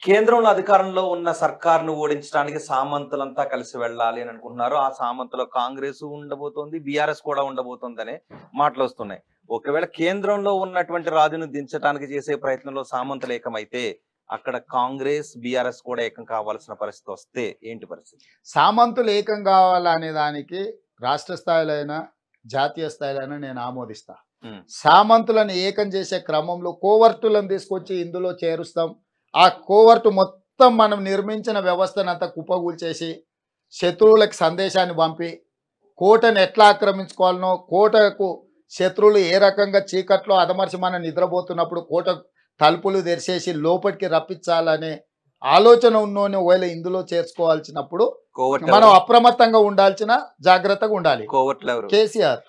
కేంద్రంలో అధికారంలో ఉన్న సర్కార్ను ఓడించడానికి సామంతులంతా కలిసి వెళ్ళాలి అని అనుకుంటున్నారు ఆ సామంతులో కాంగ్రెస్ ఉండబోతోంది బీఆర్ఎస్ కూడా ఉండబోతోందనే మాటలు వస్తున్నాయి ఒకవేళ కేంద్రంలో ఉన్నటువంటి రాజును దించడానికి చేసే ప్రయత్నంలో సామంతులు ఏకమైతే అక్కడ కాంగ్రెస్ బీఆర్ఎస్ కూడా ఏకం కావాల్సిన పరిస్థితి వస్తే ఏంటి పరిస్థితి సామంతులు ఏకం కావాలనే దానికి రాష్ట్ర స్థాయిలో అయినా జాతీయ స్థాయిలో అయినా నేను ఆమోదిస్తా ఉమ్. సామంతులను ఏకం చేసే క్రమంలో కోవర్టులను తీసుకొచ్చి ఇందులో చేరుస్తాం ఆ కోవర్టు మొత్తం మనం నిర్మించిన వ్యవస్థనంతా కుప్పగూల్చేసి శత్రువులకు సందేశాన్ని పంపి కోటను ఎట్లా ఆక్రమించుకోవాలనో కోటకు శత్రువులు ఏ రకంగా చీకట్లో అదమర్చి మనం నిద్రపోతున్నప్పుడు కోట తలుపులు తెరిచేసి లోపలికి రప్పించాలనే ఆలోచన ఉన్నోని ఒకవేళ ఇందులో చేర్చుకోవాల్సినప్పుడు కోవట్ మనం అప్రమత్తంగా ఉండాల్సిన జాగ్రత్తగా ఉండాలి కోవట్లు ఎవరు కేసీఆర్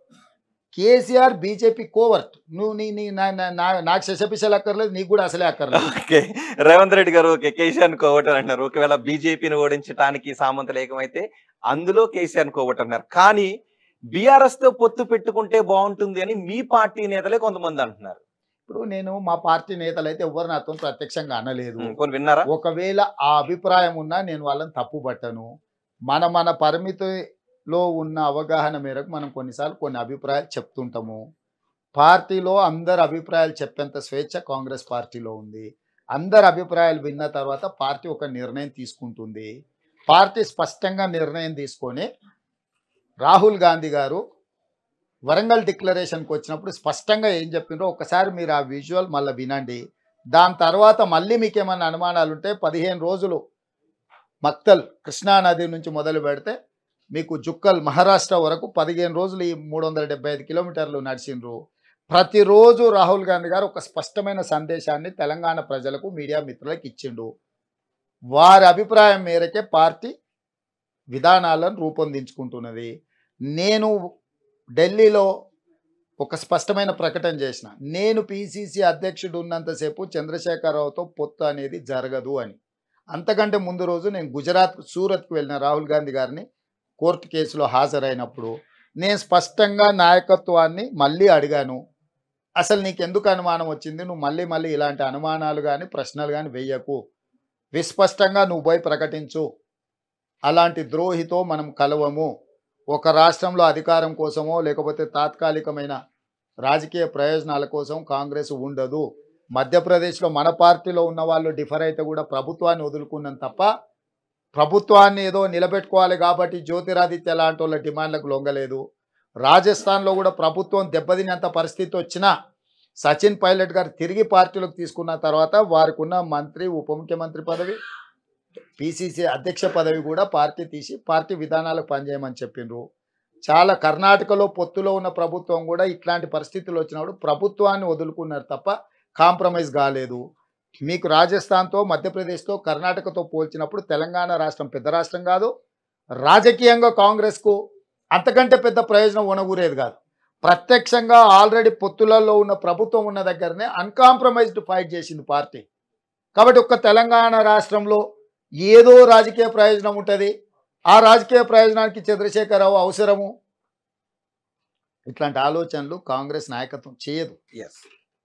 కేసీఆర్ బీజేపీ కోవర్ట్ నువ్వు నీ నీ నా- నా- నా- నాకు శశపిసలు అక్కర్లేదు నీకు కూడా అసలే అక్కర్లేదు ఓకే రేవంత్ రెడ్డి గారు ఓకే కేసీఆర్ కోవట్ అని అంటున్నారు ఒకవేళ బీజేపీని ఓడించడానికి సామంతులు ఏకమైతే అందులో కేసీఆర్ కోవట్ అన్నారు కానీ బీఆర్ఎస్ తో పొత్తు పెట్టుకుంటే బాగుంటుంది అని మీ పార్టీ నేతలే కొంతమంది అంటున్నారు ఇప్పుడు నేను మా పార్టీ నేతలు అయితే ఎవరు నాతో ప్రత్యక్షంగా అనలేదు ఉమ్, కొన్ని విన్నారా ఒకవేళ ఆ అభిప్రాయం ఉన్నా నేను వాళ్ళని తప్పు పట్టను మన మన పరిమితిలో ఉన్న అవగాహన మేరకు మనం కొన్నిసార్లు కొన్ని అభిప్రాయాలు చెప్తుంటాము పార్టీలో అందరు అభిప్రాయాలు చెప్పేంత స్వేచ్ఛ కాంగ్రెస్ పార్టీలో ఉంది అందరు అభిప్రాయాలు విన్న తర్వాత పార్టీ ఒక నిర్ణయం తీసుకుంటుంది పార్టీ స్పష్టంగా నిర్ణయం తీసుకొని రాహుల్ గాంధీ గారు వరంగల్ డిక్లరేషన్కి వచ్చినప్పుడు స్పష్టంగా ఏం చెప్పిండ్రో ఒకసారి మీరు ఆ విజువల్ మళ్ళీ వినండి దాని తర్వాత మళ్ళీ మీకు ఏమైనా అనుమానాలు ఉంటే పదిహేను రోజులు మక్తల్ కృష్ణా నది నుంచి మొదలు పెడితే మీకు జుక్కల్ మహారాష్ట్ర వరకు పదిహేను రోజులు ఈ మూడు వందల డెబ్బై ఐదు కిలోమీటర్లు నడిచిండ్రు ప్రతిరోజు రాహుల్ గాంధీ గారు ఒక స్పష్టమైన సందేశాన్ని తెలంగాణ ప్రజలకు మీడియా మిత్రులకు ఇచ్చిండు వారి అభిప్రాయం మేరకే పార్టీ విధానాలను రూపొందించుకుంటున్నది నేను ఢిల్లీలో ఒక స్పష్టమైన ప్రకటన చేసిన నేను పిసిసి అధ్యక్షుడు ఉన్నంతసేపు చంద్రశేఖరరావుతో పొత్తు అనేది జరగదు అని అంతకంటే ముందు రోజు నేను గుజరాత్ సూరత్కు వెళ్ళిన రాహుల్ గాంధీ గారిని కోర్టు కేసులో హాజరైనప్పుడు నేను స్పష్టంగా నాయకత్వాన్ని మళ్ళీ అడిగాను అసలు నీకు ఎందుకు అనుమానం వచ్చింది నువ్వు మళ్ళీ మళ్ళీ ఇలాంటి అనుమానాలు కానీ ప్రశ్నలు కానీ వెయ్యకు విస్పష్టంగా నువ్వు పోయి ప్రకటించు అలాంటి ద్రోహితో మనం కలవము ఒక రాష్ట్రంలో అధికారం కోసమో లేకపోతే తాత్కాలికమైన రాజకీయ ప్రయోజనాల కోసం కాంగ్రెస్ ఉండదు మధ్యప్రదేశ్లో మన పార్టీలో ఉన్న వాళ్ళు డిఫర్ అయితే కూడా ప్రభుత్వాన్ని వదులుకున్నాం తప్ప ప్రభుత్వాన్ని ఏదో నిలబెట్టుకోవాలి కాబట్టి జ్యోతిరాదిత్య లాంటి వాళ్ళ డిమాండ్లకు లొంగలేదు రాజస్థాన్లో కూడా ప్రభుత్వం దెబ్బతినేంత పరిస్థితి వచ్చినా సచిన్ పైలట్ గారు తిరిగి పార్టీలోకి తీసుకున్న తర్వాత వారికి ఉన్న మంత్రి ఉప ముఖ్యమంత్రి పదవి పిసిసి అధ్యక్ష పదవి కూడా పార్టీ తీసి పార్టీ విధానాలకు పనిచేయమని చెప్పిండ్రు చాలా కర్ణాటకలో పొత్తులో ఉన్న ప్రభుత్వం కూడా ఇట్లాంటి పరిస్థితులు వచ్చినప్పుడు ప్రభుత్వాన్ని వదులుకున్నారు తప్ప కాంప్రమైజ్ కాలేదు మీకు రాజస్థాన్తో మధ్యప్రదేశ్తో కర్ణాటకతో పోల్చినప్పుడు తెలంగాణ రాష్ట్రం పెద్ద రాష్ట్రం కాదు రాజకీయంగా కాంగ్రెస్కు అంతకంటే పెద్ద ప్రయోజనం ఉనగూరేది కాదు ప్రత్యక్షంగా ఆల్రెడీ పొత్తులలో ఉన్న ప్రభుత్వం ఉన్న దగ్గరనే అన్కాంప్రమైజ్డ్ ఫైట్ చేసింది పార్టీ కాబట్టి ఒక్క తెలంగాణ రాష్ట్రంలో ఏదో రాజకీయ ప్రయోజనం ఉంటుంది ఆ రాజకీయ ప్రయోజనానికి చంద్రశేఖరరావు అవసరము ఇట్లాంటి ఆలోచనలు కాంగ్రెస్ నాయకత్వం చేయదు ఎస్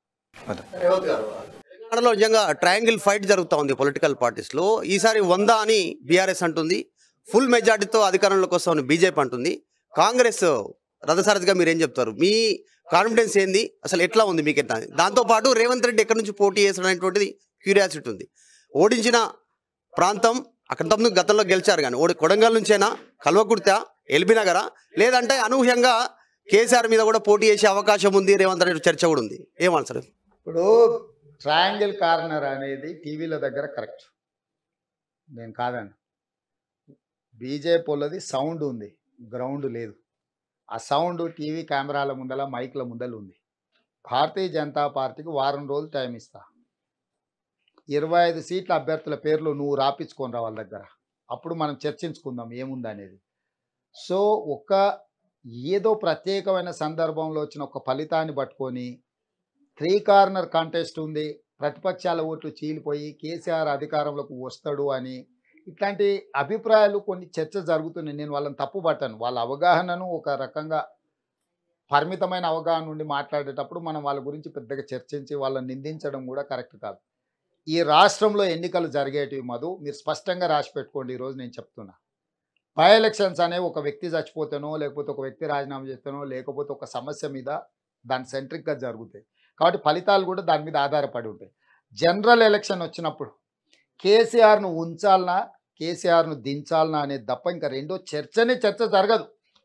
తెలంగాణలో నిజంగా ట్రయాంగిల్ ఫైట్ జరుగుతూ ఉంది పొలిటికల్ పార్టీస్లో ఈసారి వంద అని బీఆర్ఎస్ అంటుంది ఫుల్ మెజార్టీతో అధికారంలోకి వస్తామని బీజేపీ అంటుంది కాంగ్రెస్ రథసారథిగా మీరు ఏం చెప్తారు మీ కాన్ఫిడెన్స్ ఏంది అసలు ఎట్లా ఉంది మీకు ఎట్లా దాంతోపాటు రేవంత్ రెడ్డి ఎక్కడి నుంచి పోటీ చేస్తాడు అనేటువంటిది క్యూరియాసిటీ ఉంది ఓడించిన ప్రాంతం అక్కడ తప్ప గతంలో గెలిచారు కానీ ఓడి కొడంగల్ నుంచేనా కల్వకుర్త ఎల్బీ నగరా లేదంటే అనూహ్యంగా కేసీఆర్ మీద కూడా పోటీ చేసే అవకాశం ఉంది రేవంత్ రెడ్డి చర్చ కూడా ఉంది ఏమన్నారు ఇప్పుడు ట్రయాంగిల్ కార్నర్ అనేది టీవీల దగ్గర కరెక్ట్ నేను కాదండి బీజేపీ వాళ్ళది సౌండ్ ఉంది గ్రౌండ్ లేదు ఆ సౌండ్ టీవీ కెమెరాల ముందల మైక్ల ముందల ఉంది భారతీయ జనతా పార్టీకి వారం రోజులు టైం ఇస్తా ఇరవై ఐదు సీట్ల అభ్యర్థుల పేర్లు నువ్వు రాపించుకొని రా వాళ్ళ దగ్గర అప్పుడు మనం చర్చించుకుందాం ఏముంది అనేది సో ఒక ఏదో ప్రత్యేకమైన సందర్భంలో వచ్చిన ఒక ఫలితాన్ని పట్టుకొని త్రీ కార్నర్ కాంటెస్ట్ ఉంది ప్రతిపక్షాల ఓట్లు చీలిపోయి కేసీఆర్ అధికారంలోకి వస్తాడు అని ఇట్లాంటి అభిప్రాయాలు కొన్ని చర్చ జరుగుతున్నాయి నేను వాళ్ళని తప్పు పట్టాను వాళ్ళ అవగాహనను ఒక రకంగా పరిమితమైన అవగాహన నుండి మాట్లాడేటప్పుడు మనం వాళ్ళ గురించి పెద్దగా చర్చించి వాళ్ళని నిందించడం కూడా కరెక్ట్ కాదు ఈ రాష్ట్రంలో ఎన్నికలు జరిగేటివి మధు మీరు స్పష్టంగా రాసి పెట్టుకోండి ఈరోజు నేను చెప్తున్నా బై ఎలక్షన్స్ అనేవి ఒక వ్యక్తి చచ్చిపోతానో లేకపోతే ఒక వ్యక్తి రాజీనామా చేస్తానో లేకపోతే ఒక సమస్య మీద దాని సెంట్రిక్గా జరుగుతాయి కాబట్టి ఫలితాలు కూడా దాని మీద ఆధారపడి ఉంటాయి జనరల్ ఎలక్షన్ వచ్చినప్పుడు కేసీఆర్ను ఉంచాలనా కేసీఆర్ను దించాలనా అనేది తప్ప ఇంకా రెండో చర్చనే చర్చ జరగదు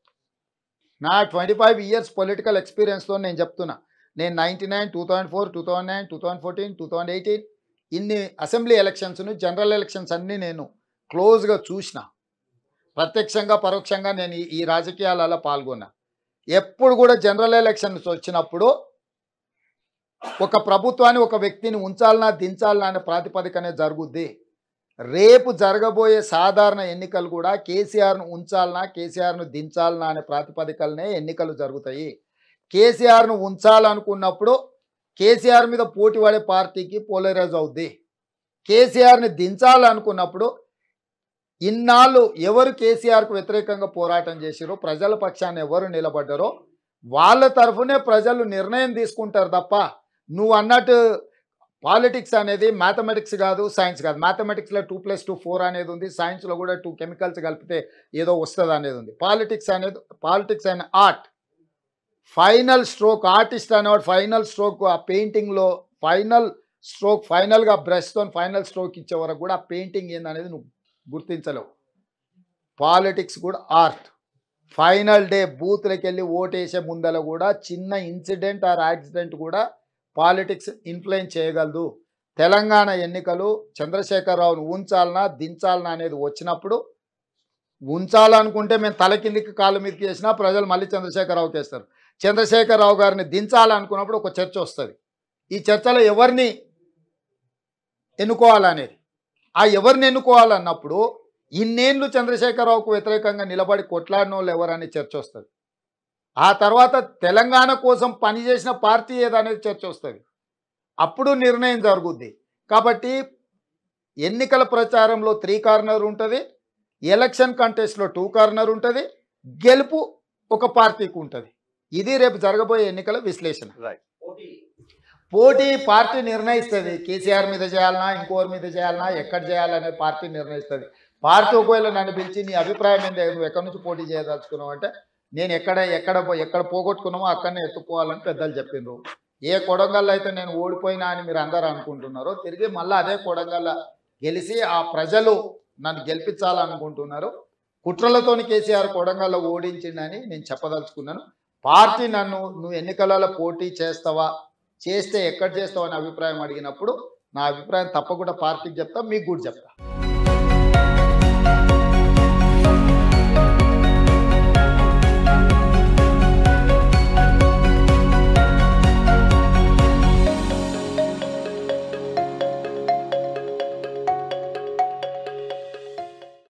నా ట్వంటీ ఫైవ్ ఇయర్స్ పొలిటికల్ ఎక్స్పీరియన్స్తో నేను చెప్తున్నా నేను ninety nine two thousand four two thousand nine two thousand fourteen two thousand eighteen ఇన్ని అసెంబ్లీ ఎలక్షన్స్ను జనరల్ ఎలక్షన్స్ అన్నీ నేను క్లోజ్గా చూసిన ప్రత్యక్షంగా పరోక్షంగా నేను ఈ- ఈ రాజకీయాలలో పాల్గొన్నా ఎప్పుడు కూడా జనరల్ ఎలక్షన్స్ వచ్చినప్పుడు ఒక ప్రభుత్వాన్ని ఒక వ్యక్తిని ఉంచాలనా దించాలనా అనే ప్రాతిపదికనే జరుగుద్ది రేపు జరగబోయే సాధారణ ఎన్నికలు కూడా కేసీఆర్ను ఉంచాలనా కేసీఆర్ను దించాలనా అనే ప్రాతిపదికలనే ఎన్నికలు జరుగుతాయి కేసీఆర్ను ఉంచాలనుకున్నప్పుడు కేసీఆర్ మీద పోటీ పడే పార్టీకి పోలరైజ్ అవుద్ది కేసీఆర్ని దించాలనుకున్నప్పుడు ఇన్నాళ్ళు ఎవరు కేసీఆర్కు వ్యతిరేకంగా పోరాటం చేసిరో ప్రజల పక్షాన్ని ఎవరు నిలబడ్డారో వాళ్ళ తరఫునే ప్రజలు నిర్ణయం తీసుకుంటారు తప్ప నువ్వు అన్నట్టు పాలిటిక్స్ అనేది మ్యాథమెటిక్స్ కాదు సైన్స్ కాదు మ్యాథమెటిక్స్లో టూ ప్లస్ టూ ఫోర్ అనేది ఉంది సైన్స్లో కూడా టూ కెమికల్స్ కలిపితే ఏదో వస్తుంది అనేది ఉంది పాలిటిక్స్ అనేది పాలిటిక్స్ అనే ఆర్ట్ ఫైనల్ స్ట్రోక్ ఆర్టిస్ట్ అనేవాడు ఫైనల్ స్ట్రోక్ ఆ పెయింటింగ్లో ఫైనల్ స్ట్రోక్ ఫైనల్గా బ్రష్తో ఫైనల్ స్ట్రోక్ ఇచ్చే వరకు కూడా ఆ పెయింటింగ్ ఏందనేది నువ్వు గుర్తించలేవు పాలిటిక్స్ కూడా ఆర్ట్ ఫైనల్ డే బూత్లకి వెళ్ళి ఓటేసే ముందర కూడా చిన్న ఇన్సిడెంట్ ఆర్ యాక్సిడెంట్ కూడా పాలిటిక్స్ ఇన్ఫ్లుయెన్స్ చేయగలదు తెలంగాణ ఎన్నికలు చంద్రశేఖరరావును ఉంచాలనా దించాలనా అనేది వచ్చినప్పుడు ఉంచాలనుకుంటే మేము తల కిందికి కాళ్ళ మీదకి వేసినా ప్రజలు మళ్ళీ చంద్రశేఖరరావుకి వేస్తారు చంద్రశేఖరరావు గారిని దించాలనుకున్నప్పుడు ఒక చర్చ వస్తుంది ఈ చర్చలో ఎవరిని ఎన్నుకోవాలనేది ఆ ఎవరిని ఎన్నుకోవాలన్నప్పుడు ఇన్నేళ్ళు చంద్రశేఖరరావుకు వ్యతిరేకంగా నిలబడి కొట్లాడిన వాళ్ళు ఎవరనే చర్చ వస్తుంది ఆ తర్వాత తెలంగాణ కోసం పనిచేసిన పార్టీ ఏదనేది చర్చ వస్తుంది అప్పుడు నిర్ణయం జరుగుద్ది కాబట్టి ఎన్నికల ప్రచారంలో త్రీ కార్నర్ ఉంటుంది ఎలక్షన్ కంటెస్ట్లో టూ కార్నర్ ఉంటుంది గెలుపు ఒక పార్టీకి ఉంటుంది ఇది రేపు జరగబోయే ఎన్నికల విశ్లేషణ రైట్ పోటీ పార్టీ నిర్ణయిస్తుంది కేసీఆర్ మీద చేయాలన్నా ఇంకోరి మీద చేయాలన్నా ఎక్కడ చేయాలనే పార్టీ నిర్ణయిస్తుంది పార్టీ ఒకవేళ నన్ను పిలిచి నీ అభిప్రాయం ఏంటి నువ్వు ఎక్కడి నుంచి పోటీ చేయదలుచుకున్నావు అంటే నేను ఎక్కడ ఎక్కడ పో- ఎక్కడ పోగొట్టుకున్నామో అక్కడనే ఎత్తుకోవాలని పెద్దలు చెప్పిండ్రు ఏ కొడంగల్లో అయితే నేను ఓడిపోయినా అని మీరు అందరూ అనుకుంటున్నారో తిరిగి మళ్ళీ అదే కొడంగల్ల గెలిచి ఆ ప్రజలు నన్ను గెలిపించాలనుకుంటున్నారు కుట్రలతోని కేసీఆర్ కొడంగల్లో ఓడించిండని నేను చెప్పదలుచుకున్నాను పార్టీ నన్ను నువ్వు ఎన్నికలలో పోటీ చేస్తావా చేస్తే ఎక్కడ చేస్తావు అనే అభిప్రాయం అడిగినప్పుడు నా అభిప్రాయం తప్పకుండా పార్టీకి చెప్తా మీకు కూడా చెప్తా